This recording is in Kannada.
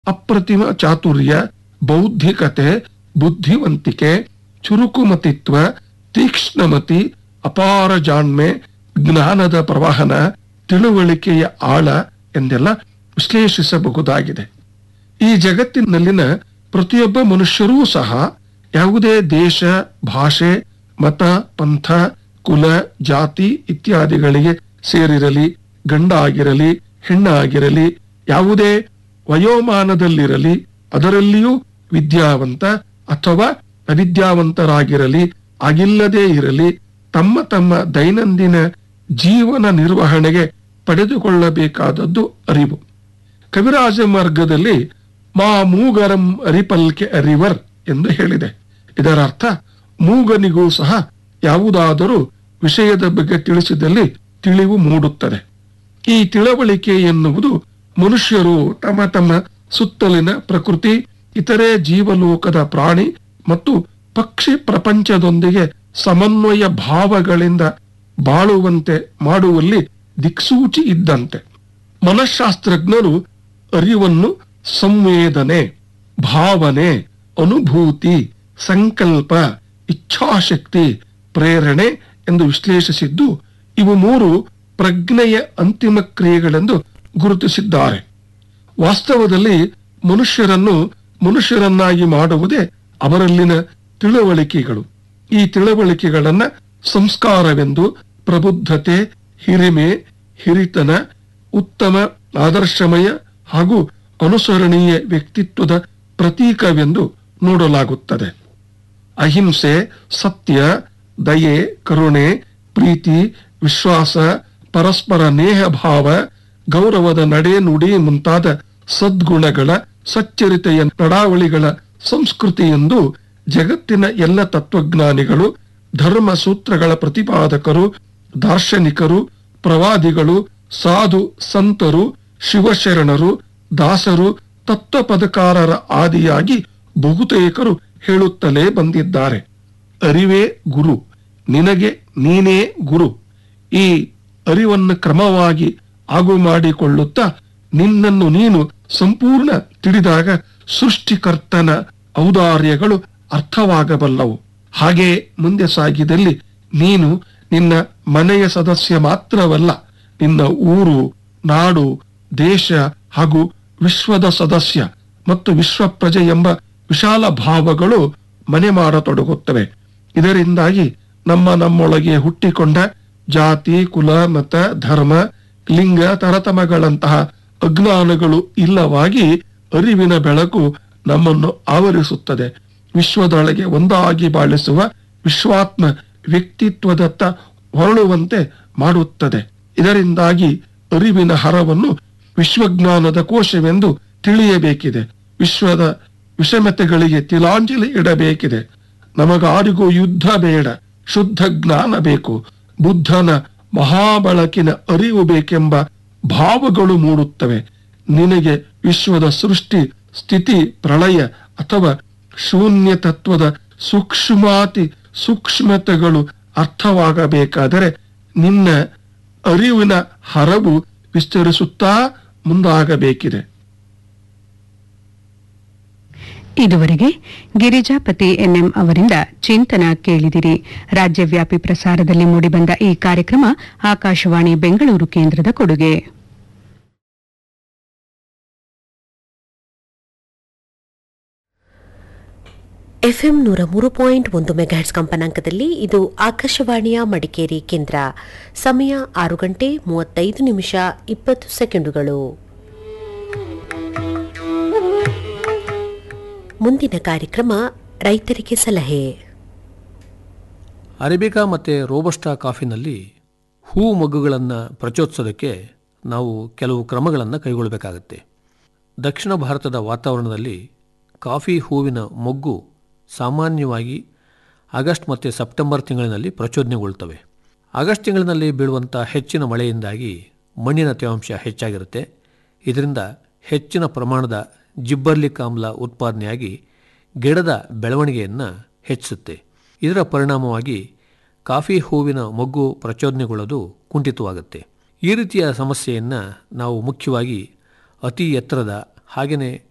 ಅಪ್ರತಿಮ ಚಾತುರ್ಯ ಬೌದ್ಧಿಕತೆ ಬುದ್ಧಿವಂತಿಕೆ ಚುರುಕುಮತಿತ್ವ ತೀಕ್ಷ್ಣಮತಿ ಅಪಾರ ಜಾಣ್ಮೆ ಜ್ಞಾನದ ಪ್ರವಾಹನ ತಿಳುವಳಿಕೆಯ ಆಳ ಎಂದೆಲ್ಲ ವಿಶ್ಲೇಷಿಸಬಹುದಾಗಿದೆ ಈ ಜಗತ್ತಿನಲ್ಲಿನ ಪ್ರತಿಯೊಬ್ಬ ಮನುಷ್ಯರೂ ಸಹ ಯಾವುದೇ ದೇಶ ಭಾಷೆ ಮತ ಪಂಥ ಕುಲ ಜಾತಿ ಇತ್ಯಾದಿಗಳಿಗೆ ಸೇರಿರಲಿ ಗಂಡ ಆಗಿರಲಿ ಹೆಣ್ಣಾಗಿರಲಿ ಯಾವುದೇ ವಯೋಮಾನದಲ್ಲಿರಲಿ ಅದರಲ್ಲಿಯೂ ವಿದ್ಯಾವಂತ ಅಥವಾ ಅವಿದ್ಯಾವಂತರಾಗಿರಲಿ ಆಗಿಲ್ಲದೇ ಇರಲಿ ತಮ್ಮ ತಮ್ಮ ದೈನಂದಿನ ಜೀವನ ನಿರ್ವಹಣೆಗೆ ಪಡೆದುಕೊಳ್ಳಬೇಕಾದದ್ದು ಅರಿವು ಕವಿರಾಜ ಮಾರ್ಗದಲ್ಲಿ ಮಾ ಮೂಗರಂ ಅರಿಪಲ್ಕೆ ಅರಿವರ್ ಎಂದು ಹೇಳಿದೆ ಇದರ ಅರ್ಥ ಮೂಗನಿಗೂ ಸಹ ಯಾವುದಾದರೂ ವಿಷಯದ ಬಗ್ಗೆ ತಿಳಿಸಿದಲ್ಲಿ ತಿಳಿವು ಮೂಡುತ್ತದೆ ಈ ತಿಳುವಳಿಕೆ ಎನ್ನುವುದು ಮನುಷ್ಯರು ತಮ್ಮ ತಮ್ಮ ಸುತ್ತಲಿನ ಪ್ರಕೃತಿ ಇತರೆ ಜೀವಲೋಕದ ಪ್ರಾಣಿ ಮತ್ತು ಪಕ್ಷಿ ಪ್ರಪಂಚದೊಂದಿಗೆ ಸಮನ್ವಯ ಭಾವಗಳಿಂದ ಬಾಳುವಂತೆ ಮಾಡುವಲ್ಲಿ ದಿಕ್ಸೂಚಿ ಇದ್ದಂತೆ ಮನಃಶಾಸ್ತ್ರಜ್ಞರು ಅರಿವನ್ನು ಸಂವೇದನೆ ಭಾವನೆ ಅನುಭೂತಿ ಸಂಕಲ್ಪ ಇಚ್ಛಾಶಕ್ತಿ ಪ್ರೇರಣೆ ಎಂದು ವಿಶ್ಲೇಷಿಸಿದ್ದು ಇವು ಮೂರು ಪ್ರಜ್ಞೆಯ ಅಂತಿಮ ಕ್ರಿಯೆಗಳೆಂದು ಗುರುತಿಸಿದ್ದಾರೆ ವಾಸ್ತವದಲ್ಲಿ ಮನುಷ್ಯರನ್ನು ಮನುಷ್ಯರನ್ನಾಗಿ ಮಾಡುವುದೇ ಅವರಲ್ಲಿನ ತಿಳುವಳಿಕೆಗಳು ಈ ತಿಳುವಳಿಕೆಗಳನ್ನ ಸಂಸ್ಕಾರವೆಂದು ಪ್ರಬುದ್ಧತೆ ಹಿರಿಮೆ ಹಿರಿತನ ಉತ್ತಮ ಆದರ್ಶಮಯ ಹಾಗೂ ಅನುಸರಣೀಯ ವ್ಯಕ್ತಿತ್ವದ ಪ್ರತೀಕವೆಂದು ನೋಡಲಾಗುತ್ತದೆ ಅಹಿಂಸೆ ಸತ್ಯ ದಯೆ ಕರುಣೆ ಪ್ರೀತಿ ವಿಶ್ವಾಸ ಪರಸ್ಪರ ನೇಹ ಭಾವ ಗೌರವದ ನಡೆ ನುಡಿ ಮುಂತಾದ ಸದ್ಗುಣಗಳ ಸಚ್ಚರಿತೆಯ ನಡಾವಳಿಗಳ ಸಂಸ್ಕೃತಿ ಎಂದು ಜಗತ್ತಿನ ಎಲ್ಲ ತತ್ವಜ್ಞಾನಿಗಳು ಧರ್ಮ ಸೂತ್ರಗಳ ಪ್ರತಿಪಾದಕರು ದಾರ್ಶನಿಕರು ಪ್ರವಾದಿಗಳು ಸಾಧು ಸಂತರು ಶಿವಶರಣರು ದಾಸರು ತತ್ವಪದಕಾರರ ಆದಿಯಾಗಿ ಬಹುತೇಕರು ಹೇಳುತ್ತಲೇ ಬಂದಿದ್ದಾರೆ ಅರಿವೇ ಗುರು ನಿನಗೆ ನೀನೇ ಗುರು ಈ ಅರಿವನ್ನು ಕ್ರಮವಾಗಿ ಆಗು ಮಾಡಿಕೊಳ್ಳುತ್ತಾ ನಿನ್ನನ್ನು ನೀನು ಸಂಪೂರ್ಣ ತಿಳಿದಾಗ ಸೃಷ್ಟಿಕರ್ತನ ಔದಾರ್ಯಗಳು ಅರ್ಥವಾಗಬಲ್ಲವು ಹಾಗೆ ಮುಂದೆ ಸಾಗಿದಲ್ಲಿ ನೀನು ನಿನ್ನ ಮನೆಯ ಸದಸ್ಯ ಮಾತ್ರವಲ್ಲ ನಿನ್ನ ಊರು ನಾಡು ದೇಶ ಹಾಗೂ ವಿಶ್ವದ ಸದಸ್ಯ ಮತ್ತು ವಿಶ್ವ ಪ್ರಜೆ ಎಂಬ ವಿಶಾಲ ಭಾವಗಳು ಮನೆ ಮಾಡತೊಡಗುತ್ತವೆ ಇದರಿಂದಾಗಿ ನಮ್ಮ ನಮ್ಮೊಳಗೆ ಹುಟ್ಟಿಕೊಂಡ ಜಾತಿ ಕುಲ ಮತ ಧರ್ಮ ಲಿಂಗ ತರತಮಗಳಂತಹ ಅಜ್ಞಾನಗಳು ಇಲ್ಲವಾಗಿ ಅರಿವಿನ ಬೆಳಕು ನಮ್ಮನ್ನು ಆವರಿಸುತ್ತದೆ ವಿಶ್ವದೊಳಗೆ ಒಂದಾಗಿ ಬಾಳಿಸುವ ವಿಶ್ವಾತ್ಮ ವ್ಯಕ್ತಿತ್ವದತ್ತ ಹೊರಳುವಂತೆ ಮಾಡುತ್ತದೆ ಇದರಿಂದಾಗಿ ಅರಿವಿನ ಹರವನ್ನು ವಿಶ್ವಜ್ಞಾನದ ಕೋಶವೆಂದು ತಿಳಿಯಬೇಕಿದೆ ವಿಶ್ವದ ವಿಷಮತೆಗಳಿಗೆ ತಿಲಾಂಜಲಿ ಇಡಬೇಕಿದೆ ನಮಗಾರಿಗೂ ಯುದ್ಧ ಬೇಡ ಶುದ್ಧ ಜ್ಞಾನ ಬೇಕು ಬುದ್ಧನ ಮಹಾಬಳಕಿನ ಅರಿವು ಬೇಕೆಂಬ ಭಾವಗಳು ಮೂಡುತ್ತವೆ ನಿನಗೆ ವಿಶ್ವದ ಸೃಷ್ಟಿ ಸ್ಥಿತಿ ಪ್ರಳಯ ಅಥವಾ ಶೂನ್ಯ ತತ್ವದ ಸೂಕ್ಷ್ಮಾತಿ ಸೂಕ್ಷ್ಮತೆಗಳು ಅರ್ಥವಾಗಬೇಕಾದರೆ ನಿನ್ನ ಅರಿವಿನ ಹರವು ವಿಸ್ತರಿಸುತ್ತಾ ಮುಂದಾಗಬೇಕಿದೆ ಇದುವರೆಗೆ ಗಿರಿಜಾಪತಿ ಎನ್ಎಂ ಅವರಿಂದ ಚಿಂತನ ಕೇಳಿದಿರಿ ರಾಜ್ಯವ್ಯಾಪಿ ಪ್ರಸಾರದಲ್ಲಿ ಮೂಡಿಬಂದ ಈ ಕಾರ್ಯಕ್ರಮ ಆಕಾಶವಾಣಿ ಬೆಂಗಳೂರು ಕೇಂದ್ರದ ಕೊಡುಗೆ ಎಫ್ಎಂ ನೂರ ಮೂರು ಪಾಯಿಂಟ್ ಒಂದು ಮೆಗಾಹೆಟ್ಸ್ ಕಂಪನಾಂಕದಲ್ಲಿ ಇದು ಆಕಾಶವಾಣಿಯ ಮಡಿಕೇರಿ ಕೇಂದ್ರ ಸಮಯ ಆರು ಗಂಟೆ ಮೂವತ್ತೈದು ನಿಮಿಷ ಇಪ್ಪತ್ತು ಸೆಕೆಂಡುಗಳು ಮುಂದಿನ ಕಾರ್ಯಕ್ರಮ ರೈತರಿಗೆ ಸಲಹೆ ಅರೇಬಿಕಾ ಮತ್ತು ರೋಬಸ್ಟಾ ಕಾಫಿನಲ್ಲಿ ಹೂ ಮೊಗ್ಗುಗಳನ್ನು ಪ್ರಚೋದಿಸೋದಕ್ಕೆ ನಾವು ಕೆಲವು ಕ್ರಮಗಳನ್ನು ಕೈಗೊಳ್ಳಬೇಕಾಗತ್ತೆ ದಕ್ಷಿಣ ಭಾರತದ ವಾತಾವರಣದಲ್ಲಿ ಕಾಫಿ ಹೂವಿನ ಮೊಗ್ಗು ಸಾಮಾನ್ಯವಾಗಿ ಆಗಸ್ಟ್ ಮತ್ತು ಸೆಪ್ಟೆಂಬರ್ ತಿಂಗಳಿನಲ್ಲಿ ಪ್ರಚೋದನೆಗೊಳ್ತವೆ ಆಗಸ್ಟ್ ತಿಂಗಳಿನಲ್ಲಿ ಬೀಳುವಂಥ ಹೆಚ್ಚಿನ ಮಳೆಯಿಂದಾಗಿ ಮಣ್ಣಿನ ತೇವಾಂಶ ಹೆಚ್ಚಾಗಿರುತ್ತೆ ಇದರಿಂದ ಹೆಚ್ಚಿನ ಪ್ರಮಾಣದ ಜಿಬ್ಬರ್ಲಿಕ್ ಆಮ್ಲ ಉತ್ಪಾದನೆಯಾಗಿ ಗಿಡದ ಬೆಳವಣಿಗೆಯನ್ನು ಹೆಚ್ಚಿಸುತ್ತೆ ಇದರ ಪರಿಣಾಮವಾಗಿ ಕಾಫಿ ಹೂವಿನ ಮೊಗ್ಗು ಪ್ರಚೋದನೆಗೊಳ್ಳೋದು ಕುಂಠಿತವಾಗುತ್ತೆ ಈ ರೀತಿಯ ಸಮಸ್ಯೆಯನ್ನು ನಾವು ಮುಖ್ಯವಾಗಿ ಅತಿ ಎತ್ತರದ ಹಾಗೆಯೇ